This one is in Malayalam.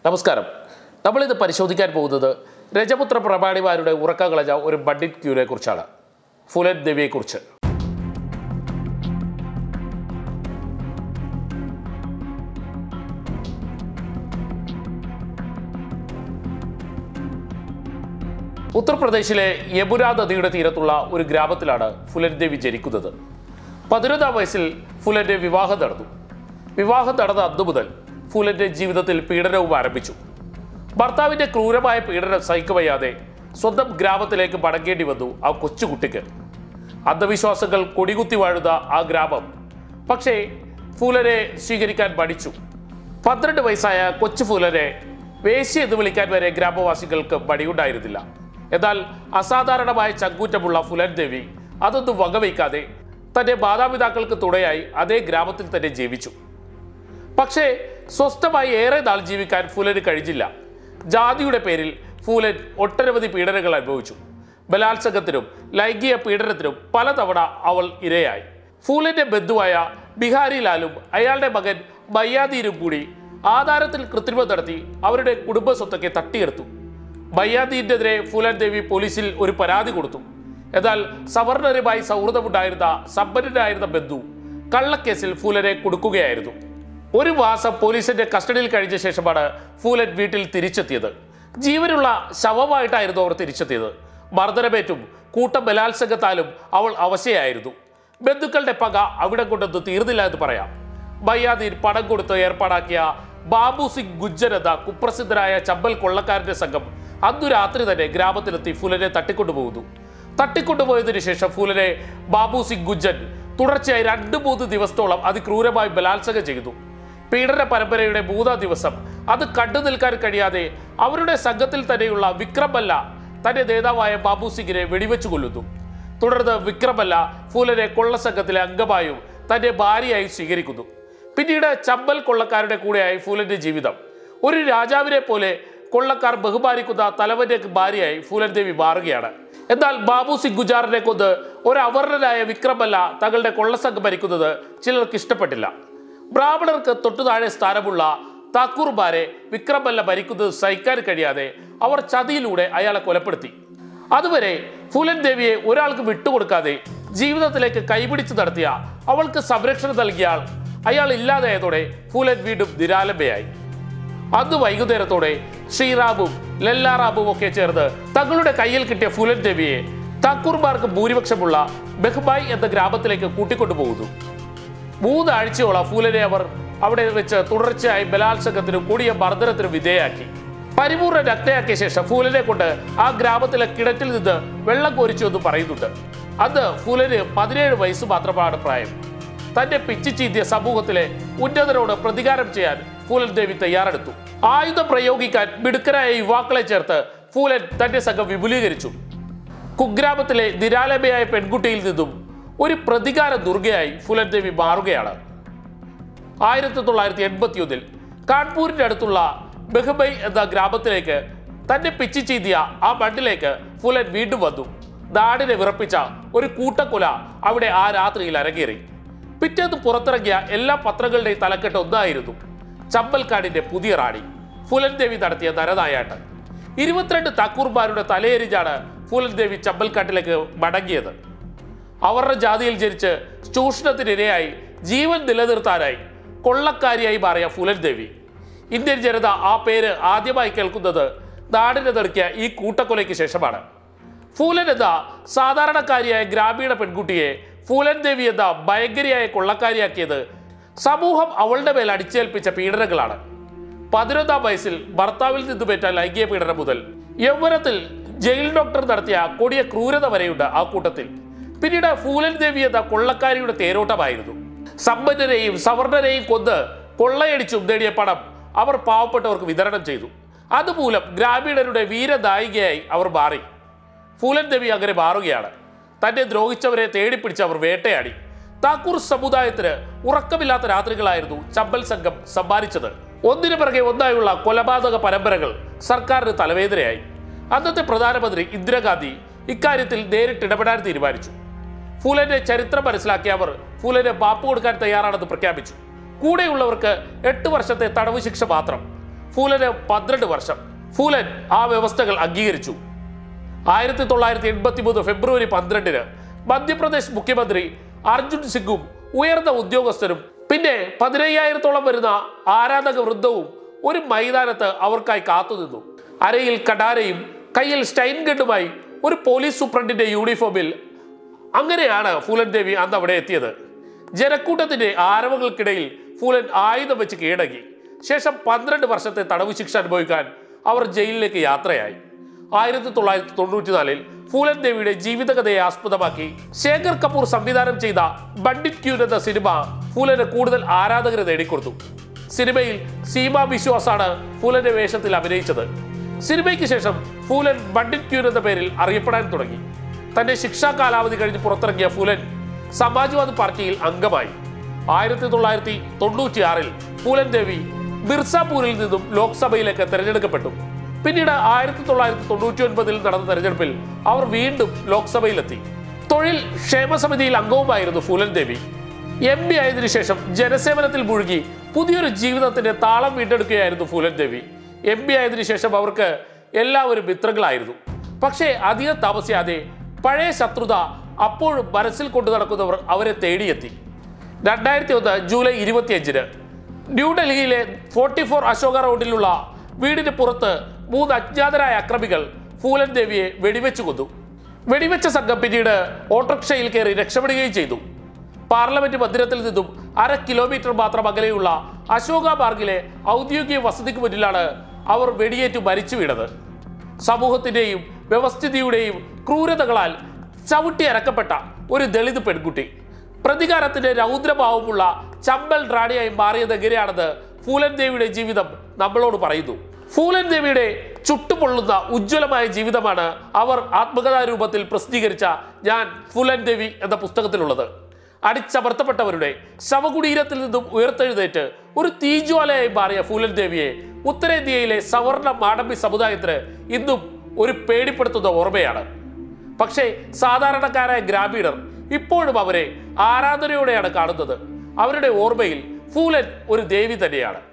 നമസ്കാരം നമ്മളിത് പരിശോധിക്കാൻ പോകുന്നത് രജപുത്ര പ്രമാണിമാരുടെ ഉറക്ക കളഞ്ഞ ഒരു ബഡ്ഡിറ്റ് ക്യൂനെ കുറിച്ചാണ് ഫുലൻ ദേവിയെക്കുറിച്ച് ഉത്തർപ്രദേശിലെ യമുന നദിയുടെ തീരത്തുള്ള ഒരു ഗ്രാമത്തിലാണ് ഫുലൻ ദേവി ജനിക്കുന്നത് പതിനൊന്നാം വയസ്സിൽ ഫുലന്റെ വിവാഹം നടന്നു വിവാഹം നടന്ന അന്നു മുതൽ ഫുലന്റെ ജീവിതത്തിൽ പീഡനവും ആരംഭിച്ചു ഭർത്താവിന്റെ ക്രൂരമായ പീഡനം സഹിക്കവയ്യാതെ സ്വന്തം ഗ്രാമത്തിലേക്ക് മടങ്ങേണ്ടി വന്നു ആ കൊച്ചുകുട്ടിക്ക് അന്ധവിശ്വാസങ്ങൾ കൊടികുത്തി വാഴുന്ന ആ ഗ്രാമം പക്ഷേ ഫൂലനെ സ്വീകരിക്കാൻ പഠിച്ചു പന്ത്രണ്ട് വയസ്സായ കൊച്ചു ഫൂലനെ വേശ്യ എന്ന് വിളിക്കാൻ വരെ ഗ്രാമവാസികൾക്ക് മടിയുണ്ടായിരുന്നില്ല എന്നാൽ അസാധാരണമായ ചങ്കൂറ്റമുള്ള ഫുലൻ ദേവി അതൊന്നും വകവയ്ക്കാതെ തന്റെ മാതാപിതാക്കൾക്ക് തുണയായി അതേ ഗ്രാമത്തിൽ തന്നെ ജീവിച്ചു പക്ഷേ സ്വസ്ഥമായി ഏറെ നാൾ ജീവിക്കാൻ ഫൂലന് കഴിഞ്ഞില്ല ജാതിയുടെ പേരിൽ ഫൂലൻ ഒട്ടനവധി പീഡനങ്ങൾ അനുഭവിച്ചു ബലാത്സംഗത്തിനും ലൈംഗിക പീഡനത്തിനും പലതവണ അവൾ ഇരയായി ഫൂലന്റെ ബന്ധുവായ ബിഹാരി ലാലും അയാളുടെ മകൻ ബയ്യാദീരും കൂടി ആധാരത്തിൽ കൃത്രിമം നടത്തി അവരുടെ കുടുംബ സ്വത്തൊക്കെ തട്ടിയെടുത്തു ബയ്യാദീനെതിരെ ഫൂലൻ ദേവി പോലീസിൽ ഒരു പരാതി കൊടുത്തു എന്നാൽ സവർണരുമായി സൗഹൃദമുണ്ടായിരുന്ന സമ്പന്നനായിരുന്ന ബന്ധു കള്ളക്കേസിൽ ഫൂലനെ കൊടുക്കുകയായിരുന്നു ഒരു മാസം പോലീസിന്റെ കസ്റ്റഡിയിൽ കഴിഞ്ഞ ശേഷമാണ് ഫൂലൻ വീട്ടിൽ തിരിച്ചെത്തിയത് ജീവനുള്ള ശവമായിട്ടായിരുന്നു അവർ തിരിച്ചെത്തിയത് മർദ്ദനമേറ്റും കൂട്ട ബലാത്സംഗത്താലും അവൾ അവശയായിരുന്നു ബന്ധുക്കളുടെ പക അവിടെ കൊണ്ടൊന്നും തീർന്നില്ല എന്ന് പറയാം ബയ്യാദീൻ പണം കൊടുത്ത് ഏർപ്പാടാക്കിയ ബാബു സിംഗ് ഗുജ്ജർ എന്ന കുപ്രസിദ്ധരായ ചമ്പൽ കൊള്ളക്കാരന്റെ സംഘം അന്നു രാത്രി തന്നെ ഗ്രാമത്തിലെത്തി ഫുലനെ തട്ടിക്കൊണ്ടുപോകുന്നു തട്ടിക്കൊണ്ടുപോയതിനു ശേഷം ഫുലനെ ബാബു സിംഗ് ഗുജ്ജൻ തുടർച്ചയായി രണ്ട് മൂന്ന് ദിവസത്തോളം അതിക്രൂരമായി ബലാത്സംഗം ചെയ്തു പീഡന പരമ്പരയുടെ മൂന്നാം ദിവസം അത് കണ്ടു നിൽക്കാൻ കഴിയാതെ അവരുടെ സംഘത്തിൽ തന്നെയുള്ള വിക്രമല്ല തന്റെ നേതാവായ ബാബു സിംഗിനെ വെടിവെച്ചു കൊല്ലുന്നു തുടർന്ന് വിക്രമല്ല ഫൂലനെ കൊള്ളസംഘത്തിലെ അംഗമായും തന്റെ ഭാര്യയായി സ്വീകരിക്കുന്നു പിന്നീട് ചമ്പൽ കൊള്ളക്കാരുടെ കൂടെയായി ഫൂലന്റെ ജീവിതം ഒരു രാജാവിനെ പോലെ കൊള്ളക്കാർ ബഹുമാനിക്കുന്ന തലവന്റെ ഭാര്യയായി ഫൂലൻ ദേവി മാറുകയാണ് എന്നാൽ ബാബു സിംഗ് ഗുജാറിനെ കൊന്ന് ഒരു അവർണനായ വിക്രമല്ല തങ്ങളുടെ കൊള്ളസംഘം ഭരിക്കുന്നത് ചിലർക്ക് ഇഷ്ടപ്പെട്ടില്ല ബ്രാഹ്മണർക്ക് തൊട്ടു താഴെ സ്ഥാനമുള്ള താക്കൂർമാരെ വിക്രമല്ല ഭരിക്കുന്നത് സഹിക്കാൻ കഴിയാതെ അവർ ചതിയിലൂടെ അയാളെ കൊലപ്പെടുത്തി അതുവരെ ഫുലൻ ദേവിയെ ഒരാൾക്ക് വിട്ടുകൊടുക്കാതെ ജീവിതത്തിലേക്ക് കൈപിടിച്ച് നടത്തിയ അവൾക്ക് സംരക്ഷണം നൽകിയ ആൾ അയാൾ ഇല്ലാതായതോടെ ഫുലൻ വീണ്ടും നിരാലംബയായി അന്ന് വൈകുന്നേരത്തോടെ ശ്രീറാമും ലല്ലാറാമും ഒക്കെ ചേർന്ന് തങ്ങളുടെ കയ്യിൽ കിട്ടിയ ഫുലൻ ദേവിയെ താക്കൂർമാർക്ക് ഭൂരിപക്ഷമുള്ള ബെഹ്ബായ് എന്ന ഗ്രാമത്തിലേക്ക് കൂട്ടിക്കൊണ്ടുപോകുന്നു മൂന്നാഴ്ചയോളം ഫൂലനെ അവർ അവിടെ വെച്ച് തുടർച്ചയായി ബലാത്സംഗത്തിനും കൊടിയ മർദ്ദനത്തിനും വിധേയാക്കി പരിപൂർണ്ണ നഗ്നയാക്കിയ ശേഷം ഫൂലനെ കൊണ്ട് ആ ഗ്രാമത്തിലെ കിണറ്റിൽ നിന്ന് വെള്ളം കോരിച്ചു എന്ന് പറയുന്നുണ്ട് അന്ന് ഫൂലന് പതിനേഴ് വയസ്സ് മാത്രമാണ് പ്രായം തന്റെ പിച്ചു ചീന്തിയ സമൂഹത്തിലെ ഉന്നതരോട് പ്രതികാരം ചെയ്യാൻ ഫൂലൻ ദേവി തയ്യാറെടുത്തു ആയുധം പ്രയോഗിക്കാൻ മിടുക്കരായ യുവാക്കളെ ചേർത്ത് ഫൂലൻ തന്റെ സംഘം വിപുലീകരിച്ചു കുഗ്രാമത്തിലെ നിരാലംബയായ പെൺകുട്ടിയിൽ നിന്നും ഒരു പ്രതികാര ദുർഗയായി ഫുലൻ ദേവി മാറുകയാണ് ആയിരത്തി തൊള്ളായിരത്തി എൺപത്തി ഒന്നിൽ കാൺപൂരിന്റെ അടുത്തുള്ള ബെഹബൈ എന്ന ഗ്രാമത്തിലേക്ക് തന്നെ പിച്ചു ചീന്തിയ ആ മണ്ണിലേക്ക് ഫുലൻ വീണ്ടും വന്നു നാടിനെ വിറപ്പിച്ച ഒരു കൂട്ടക്കൊല അവിടെ ആ രാത്രിയിൽ അരങ്ങേറി പിറ്റേന്ന് പുറത്തിറങ്ങിയ എല്ലാ പത്രങ്ങളുടെയും തലക്കെട്ട് ഒന്നായിരുന്നു ചമ്പൽക്കാടിന്റെ പുതിയ റാണി ഫുലൻ ദേവി നടത്തിയ നരനായാട്ട് ഇരുപത്തിരണ്ട് തക്കൂർമാരുടെ തലയെരിഞ്ഞാണ് ഫുലൻ ദേവി ചമ്പൽക്കാട്ടിലേക്ക് മടങ്ങിയത് അവരുടെ ജാതിയിൽ ജനിച്ച് ചൂഷണത്തിനിരയായി ജീവൻ നിലനിർത്താനായി കൊള്ളക്കാരിയായി മാറിയ ഫുലൻ ദേവി ഇന്ത്യൻ ജനത ആ പേര് ആദ്യമായി കേൾക്കുന്നത് നാടിനെ തെറുക്കിയ ഈ കൂട്ടക്കൊലയ്ക്ക് ശേഷമാണ് ഫൂലൻ എന്ന സാധാരണക്കാരിയായ ഗ്രാമീണ പെൺകുട്ടിയെ ഫൂലൻ ദേവി എന്ന ഭയങ്കരിയായ കൊള്ളക്കാരിയാക്കിയത് സമൂഹം അവളുടെ മേൽ അടിച്ചേൽപ്പിച്ച പീഡനങ്ങളാണ് പതിനൊന്നാം വയസ്സിൽ ഭർത്താവിൽ നിന്നുമേറ്റ ലൈംഗിക പീഡനം മുതൽ യൗവനത്തിൽ ജയിൽ ഡോക്ടർ നടത്തിയ കൊടിയ ക്രൂരത വരെയുണ്ട് ആ കൂട്ടത്തിൽ പിന്നീട് ഫൂലൻ ദേവി എന്ന കൊള്ളക്കാരിയുടെ തേരോട്ടമായിരുന്നു സമ്പന്നരെയും സവർണരെയും കൊന്ന് കൊള്ളയടിച്ചും നേടിയ പണം അവർ പാവപ്പെട്ടവർക്ക് വിതരണം ചെയ്തു അതുമൂലം ഗ്രാമീണരുടെ വീരനായികയായി അവർ മാറി ഫൂലൻ ദേവി അങ്ങനെ മാറുകയാണ് തന്നെ ദ്രോഹിച്ചവരെ തേടിപ്പിടിച്ച് അവർ വേട്ടയാടി താക്കൂർ സമുദായത്തിന് ഉറക്കമില്ലാത്ത രാത്രികളായിരുന്നു ചമ്പൽ സംഘം സമ്മാനിച്ചത് ഒന്നിനു പിറകെ ഒന്നായുള്ള കൊലപാതക പരമ്പരകൾ സർക്കാരിന് തലവേദനയായി അന്നത്തെ പ്രധാനമന്ത്രി ഇന്ദിരാഗാന്ധി ഇക്കാര്യത്തിൽ നേരിട്ട് ഇടപെടാൻ തീരുമാനിച്ചു ഫൂലന്റെ ചരിത്രം മനസ്സിലാക്കിയ അവർ ഫൂലന് മാപ്പ് കൊടുക്കാൻ തയ്യാറാണെന്ന് പ്രഖ്യാപിച്ചു കൂടെയുള്ളവർക്ക് എട്ട് വർഷത്തെ തടവ് ശിക്ഷ മാത്രം ഫൂലന് പന്ത്രണ്ട് വർഷം ഫൂലൻ ആ വ്യവസ്ഥകൾ അംഗീകരിച്ചു ആയിരത്തി തൊള്ളായിരത്തി എൺപത്തി മൂന്ന് ഫെബ്രുവരി പന്ത്രണ്ടിന് മധ്യപ്രദേശ് മുഖ്യമന്ത്രി അർജുൻ സിംഗും ഉയർന്ന ഉദ്യോഗസ്ഥരും പിന്നെ പതിനയ്യായിരത്തോളം വരുന്ന ആരാധക വൃന്ദവും ഒരു മൈതാനത്ത് അവർക്കായി കാത്തുനിന്നു അരയിൽ കടാരയും കയ്യിൽ സ്റ്റൈൻ ഗണ്ണുമായി ഒരു പോലീസ് സൂപ്രണ്ടിന്റെ യൂണിഫോമിൽ അങ്ങനെയാണ് ഫൂലൻ ദേവി അന്ന് അവിടെ എത്തിയത് ജനക്കൂട്ടത്തിന്റെ ആരവങ്ങൾക്കിടയിൽ ഫൂലൻ ആയുധം വെച്ച് കീഴടങ്ങി ശേഷം പന്ത്രണ്ട് വർഷത്തെ തടവ് ശിക്ഷ അനുഭവിക്കാൻ അവർ ജയിലിലേക്ക് യാത്രയായി ആയിരത്തി തൊള്ളായിരത്തി തൊണ്ണൂറ്റിനാലിൽ ഫൂലൻ ദേവിയുടെ ജീവിതകഥയെ ആസ്പദമാക്കി ശേഖർ കപൂർ സംവിധാനം ചെയ്ത ബണ്ടിറ്റ് ക്യൂൻ എന്ന സിനിമ ഫൂലന് കൂടുതൽ ആരാധകരെ നേടിക്കൊടുത്തു സിനിമയിൽ സീമ ബിശ്വാസാണ് ഫൂലന്റെ വേഷത്തിൽ അഭിനയിച്ചത് സിനിമയ്ക്ക് ശേഷം ഫൂലൻ ബണ്ടിറ്റ് ക്യൂൻ എന്ന പേരിൽ അറിയപ്പെടാൻ തുടങ്ങി തന്റെ ശിക്ഷാ കാലാവധി കഴിഞ്ഞ് പുറത്തിറങ്ങിയ ഫൂലൻ സമാജ്വാദി പാർട്ടിയിൽ അംഗമായി ആയിരത്തി തൊള്ളായിരത്തി തൊണ്ണൂറ്റിയാറിൽ ഫൂലൻ ദേവി മിർസാപൂരിൽ നിന്നും ലോക്സഭയിലേക്ക് തെരഞ്ഞെടുക്കപ്പെട്ടു പിന്നീട് ആയിരത്തി തൊള്ളായിരത്തി തൊണ്ണൂറ്റി ഒൻപതിൽ നടന്ന തെരഞ്ഞെടുപ്പിൽ അവർ വീണ്ടും ലോക്സഭയിലെത്തി തൊഴിൽ ക്ഷേമസമിതിയിൽ അംഗവുമായിരുന്നു ഫൂലൻ ദേവി എം പി ആയതിനു ശേഷം ജനസേവനത്തിൽ മുഴുകി പുതിയൊരു ജീവിതത്തിന്റെ താളം വീണ്ടെടുക്കുകയായിരുന്നു ഫൂലൻ ദേവി എം പി ആയതിനു ശേഷം അവർക്ക് എല്ലാവരും മിത്രങ്ങളായിരുന്നു പക്ഷേ അധികം താമസിയാതെ പഴയ ശത്രുത അപ്പോഴും മനസ്സിൽ കൊണ്ടു നടക്കുന്നവർ അവരെ തേടിയെത്തി രണ്ടായിരത്തി ഒന്ന് ജൂലൈ ഇരുപത്തിയഞ്ചിന് ന്യൂഡൽഹിയിലെ ഫോർട്ടി ഫോർ അശോക റോഡിലുള്ള വീടിന് പുറത്ത് മൂന്ന് അജ്ഞാതരായ അക്രമികൾ ഫൂലൻ ദേവിയെ വെടിവെച്ചു കൊന്നു വെടിവെച്ച സംഘം പിന്നീട് ഓട്ടോറിക്ഷയിൽ കയറി രക്ഷപ്പെടുകയും ചെയ്തു പാർലമെന്റ് മന്ദിരത്തിൽ നിന്നും അര കിലോമീറ്റർ മാത്രം അകലെയുള്ള അശോക മാർഗിലെ ഔദ്യോഗിക വസതിക്ക് മുന്നിലാണ് അവർ വെടിയേറ്റു മരിച്ചു വീണത് സമൂഹത്തിന്റെയും വ്യവസ്ഥിതിയുടെയും ക്രൂരതകളാൽ ചവിട്ടി അരക്കപ്പെട്ട ഒരു ദളിത് പെൺകുട്ടി പ്രതികാരത്തിന്റെ രൗദ്രഭാവമുള്ള ചമ്പൽ റാണിയായി മാറിയത് എങ്ങനെയാണെന്ന് ഫൂലൻ ദേവിയുടെ ജീവിതം നമ്മളോട് പറയുന്നു ഫൂലൻ ദേവിയുടെ ചുട്ടുപൊള്ളുന്ന ഉജ്ജ്വലമായ ജീവിതമാണ് അവർ ആത്മകഥാ രൂപത്തിൽ പ്രസിദ്ധീകരിച്ച ഞാൻ ഫൂലൻ ദേവി എന്ന പുസ്തകത്തിലുള്ളത് അടിച്ചമർത്തപ്പെട്ടവരുടെ ശവകുടീരത്തിൽ നിന്നും ഉയർത്തെഴുന്നേറ്റ് ഒരു തീജ്വാലയായി മാറിയ ഫൂലൻ ദേവിയെ ഉത്തരേന്ത്യയിലെ സവർണ മാടമ്പി സമുദായത്തിന് ഇന്നും ഒരു പേടിപ്പെടുത്തുന്ന ഓർമ്മയാണ് പക്ഷേ സാധാരണക്കാരായ ഗ്രാമീണർ ഇപ്പോഴും അവരെ ആരാധനയോടെയാണ് കാണുന്നത് അവരുടെ ഓർമ്മയിൽ ഫൂലൻ ഒരു ദേവി തന്നെയാണ്